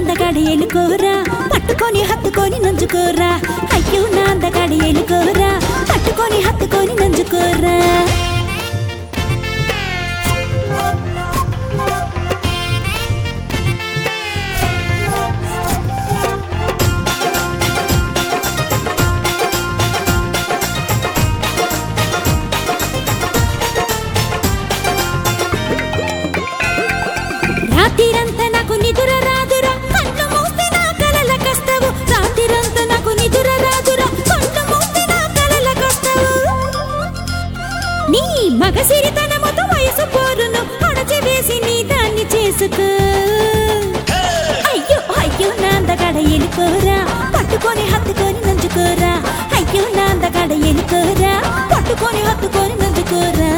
అందగాడి ఎలుకోరా పట్టుకొని హత్తుకొని నంజుకోరా అయ్యో నా అందగాడి ఎలుకోరా పట్టుకొని హత్తుకొని నంజుకోరా రాత్రిరంతా నాకు నిదుర రాదురా కళ్ళు మూస్తే నా కలల కస్తవు రాత్రిరంతా నాకు నిదుర రాదురా కళ్ళు మూస్తే నా కలల కస్తవు నీ మగసిరితనముతో వయసు పోరును అణచి వేసి నీ దాన్ని చేసుకో అయ్యో అయ్యో నాందగడ ఎలుకోరా పట్టుకొని హత్తుకొని నంచుకోరా అయ్యో నాందగడ ఎలుకోరా పట్టుకొని హత్తుకొని నంచుకోరా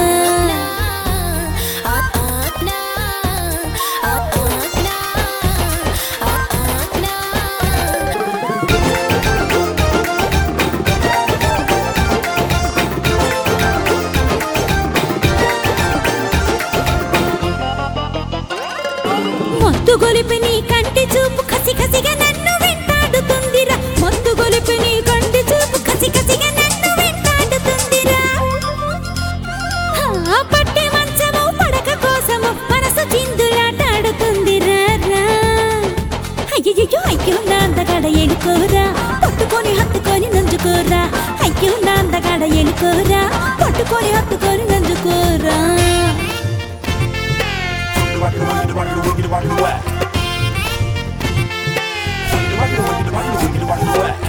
మొత్తు గొలిపి నీ కంటి చూపు కసి కసిగా నన్ను వెంటాడుతుందిరా మొత్తు గొలిపి నీ కంటి చూపు కసి కసిగా నన్ను వెంటాడుతుందిరా ఆ పట్టె మంచము పడక కోసము మనసు చిందులాటాడుతుందిరా రా. అయ్యయ్యో అయ్యో నా అందగాడ ఎలుకోరా పట్టుకొని హత్తుకొని నంజుకోరా అయ్యో నా అందగాడ ఎలుకోరా పట్టుకొని హత్తుకొని నంజుకోరా Rock the rock the rock the rock the rock the rock the whack. Rock the rock the rock the rock the rock the whack.